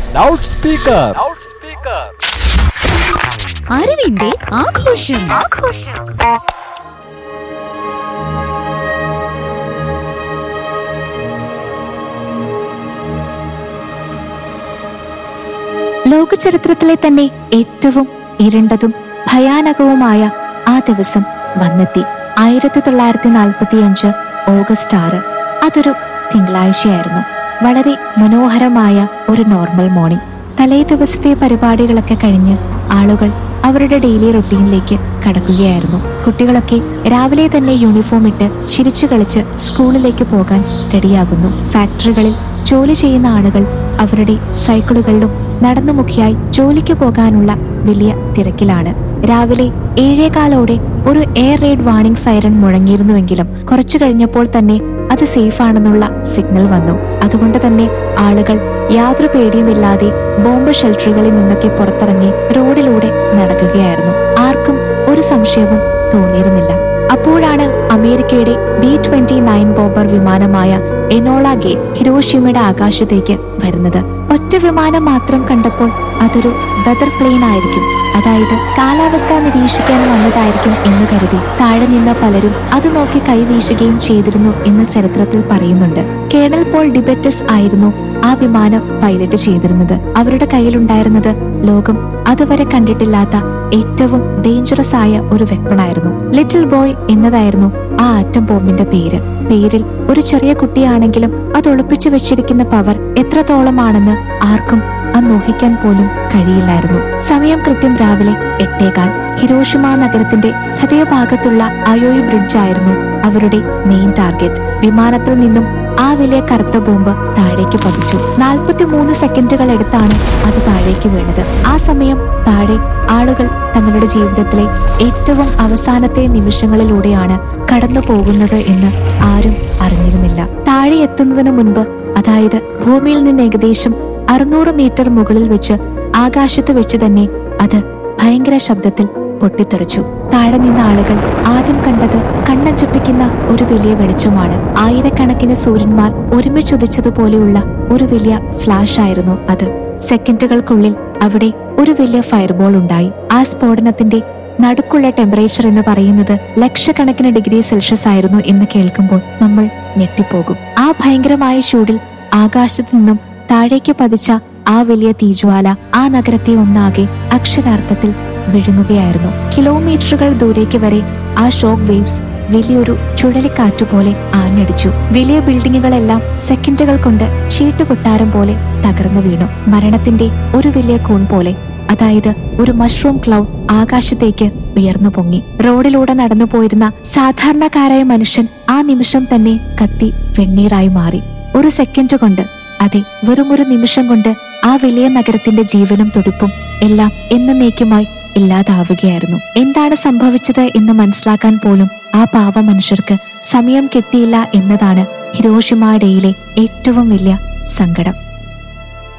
loud speaker അറിവിന്റെ ആഘോഷം ലോകചരിത്രത്തിലെ തന്നെ ഏറ്റവും ഇരുണ്ടതും ഭയാനകവുമായ ആ ദിവസം വന്നെത്തി ആയിരത്തി തൊള്ളായിരത്തി നാൽപ്പത്തി അഞ്ച് ഓഗസ്റ്റ് ആറ് അതൊരു തിങ്കളാഴ്ചയായിരുന്നു വളരെ മനോഹരമായ ഒരു നോർമൽ മോർണിംഗ് തലേ ദിവസത്തെ പരിപാടികളൊക്കെ കഴിഞ്ഞ് ആളുകൾ അവരുടെ ഡെയിലി റൊട്ടീനിലേക്ക് കടക്കുകയായിരുന്നു കുട്ടികളൊക്കെ രാവിലെ തന്നെ യൂണിഫോം ഇട്ട് ചിരിച്ചു കളിച്ച് സ്കൂളിലേക്ക് പോകാൻ റെഡിയാകുന്നു ഫാക്ടറികളിൽ ജോലി ചെയ്യുന്ന ആളുകൾ അവരുടെ സൈക്കിളുകളിലും നടന്നുമുഖിയായി ജോലിക്ക് പോകാനുള്ള വലിയ തിരക്കിലാണ് രാവിലെ ഏഴേകാലോടെ ഒരു എയർ റെയ്ഡ് വാർണിംഗ് സൈറൺ മുഴങ്ങിയിരുന്നുവെങ്കിലും കുറച്ചു കഴിഞ്ഞപ്പോൾ തന്നെ അത് സേഫ് ആണെന്നുള്ള സിഗ്നൽ വന്നു അതുകൊണ്ട് തന്നെ ആളുകൾ യാതൊരു പേടിയുമില്ലാതെ ബോംബ് ഷെൽട്ടറുകളിൽ നിന്നൊക്കെ പുറത്തിറങ്ങി റോഡിലൂടെ നടക്കുകയായിരുന്നു ആർക്കും ഒരു സംശയവും തോന്നിയിരുന്നില്ല അപ്പോഴാണ് അമേരിക്കയുടെ ബി ട്വന്റി നയൻ ബോംബർ വിമാനമായ എനോള ഗേ ഹിരോഷിമയുടെ ആകാശത്തേക്ക് വരുന്നത് ഒറ്റ വിമാനം മാത്രം കണ്ടപ്പോൾ അതൊരു വെതർ പ്ലെയിൻ ആയിരിക്കും അതായത് കാലാവസ്ഥ നിരീക്ഷിക്കാൻ വന്നതായിരിക്കും എന്ന് കരുതി താഴെ നിന്ന പലരും അത് നോക്കി കൈവീശുകയും ചെയ്തിരുന്നു എന്ന് ചരിത്രത്തിൽ പറയുന്നുണ്ട് കേണൽ പോൾ ഡിബറ്റസ് ആയിരുന്നു ആ വിമാനം പൈലറ്റ് ചെയ്തിരുന്നത് അവരുടെ കയ്യിലുണ്ടായിരുന്നത് ലോകം അതുവരെ കണ്ടിട്ടില്ലാത്ത ഏറ്റവും ഡേഞ്ചറസ് ആയ ഒരു വെപ്പണായിരുന്നു ലിറ്റിൽ ബോയ് എന്നതായിരുന്നു ആ ആറ്റം ബോംബിന്റെ പേര് പേരിൽ ഒരു ചെറിയ കുട്ടിയാണെങ്കിലും അത് ഒളിപ്പിച്ചു വെച്ചിരിക്കുന്ന പവർ എത്രത്തോളമാണെന്ന് ആർക്കും അന്ന് ഊഹിക്കാൻ പോലും കഴിയില്ലായിരുന്നു സമയം കൃത്യം രാവിലെ എട്ടേകാൽ ഹിരോഷിമ നഗരത്തിന്റെ ഹൃദയഭാഗത്തുള്ള അയോയി ബ്രിഡ്ജ് ആയിരുന്നു അവരുടെ മെയിൻ ടാർഗറ്റ് വിമാനത്തിൽ നിന്നും ആ വലിയ കറുത്ത ബോംബ് താഴേക്ക് പതിച്ചു നാൽപ്പത്തി മൂന്ന് സെക്കൻഡുകൾ എടുത്താണ് അത് താഴേക്ക് വീണത് ആ സമയം താഴെ ആളുകൾ തങ്ങളുടെ ജീവിതത്തിലെ ഏറ്റവും അവസാനത്തെ നിമിഷങ്ങളിലൂടെയാണ് കടന്നു പോകുന്നത് എന്ന് ആരും അറിഞ്ഞിരുന്നില്ല താഴെ എത്തുന്നതിന് മുൻപ് അതായത് ഭൂമിയിൽ നിന്ന് ഏകദേശം അറുന്നൂറ് മീറ്റർ മുകളിൽ വെച്ച് ആകാശത്ത് വെച്ച് തന്നെ അത് ഭയങ്കര ശബ്ദത്തിൽ പൊട്ടിത്തെറിച്ചു താഴെ നിന്ന ആളുകൾ ആദ്യം കണ്ടത് കണ്ണഞ്ചപ്പിക്കുന്ന ഒരു വലിയ വെളിച്ചമാണ് ആയിരക്കണക്കിന് സൂര്യന്മാർ ഒരുമിച്ചുദിച്ചതുപോലെയുള്ള ഒരു വലിയ ഫ്ലാഷ് ആയിരുന്നു അത് സെക്കൻഡുകൾക്കുള്ളിൽ അവിടെ ഒരു വലിയ ഫയർബോൾ ഉണ്ടായി ആ സ്ഫോടനത്തിന്റെ നടുക്കുള്ള ടെമ്പറേച്ചർ എന്ന് പറയുന്നത് ലക്ഷക്കണക്കിന് ഡിഗ്രി സെൽഷ്യസ് ആയിരുന്നു എന്ന് കേൾക്കുമ്പോൾ നമ്മൾ ഞെട്ടിപ്പോകും ആ ഭയങ്കരമായ ചൂടിൽ ആകാശത്തു നിന്നും താഴേക്ക് പതിച്ച ആ വലിയ തീജ്വാല ആ നഗരത്തെ ഒന്നാകെ അക്ഷരാർത്ഥത്തിൽ വിഴുങ്ങുകയായിരുന്നു കിലോമീറ്ററുകൾ ദൂരേക്ക് വരെ ആ ഷോക്ക് വേവ്സ് വലിയൊരു ചുഴലിക്കാറ്റുപോലെ ആഞ്ഞടിച്ചു വലിയ ബിൽഡിങ്ങുകളെല്ലാം സെക്കൻഡുകൾ കൊണ്ട് ചീട്ടുകൊട്ടാരം പോലെ തകർന്നു വീണു മരണത്തിന്റെ ഒരു വലിയ കൂൺ പോലെ അതായത് ഒരു മഷ്റൂം ക്ലൗഡ് ആകാശത്തേക്ക് ഉയർന്നു പൊങ്ങി റോഡിലൂടെ നടന്നു പോയിരുന്ന സാധാരണക്കാരായ മനുഷ്യൻ ആ നിമിഷം തന്നെ കത്തി വെണ്ണീറായി മാറി ഒരു സെക്കൻഡ് കൊണ്ട് അതെ വെറുമൊരു നിമിഷം കൊണ്ട് ആ വലിയ നഗരത്തിന്റെ ജീവനും തുടിപ്പും എല്ലാം എന്നേക്കുമായി ഇല്ലാതാവുകയായിരുന്നു എന്താണ് സംഭവിച്ചത് എന്ന് മനസ്സിലാക്കാൻ പോലും ആ പാവ മനുഷ്യർക്ക് സമയം കിട്ടിയില്ല എന്നതാണ് ഹിരോഷിമ ഡേയിലെ ഏറ്റവും വലിയ സങ്കടം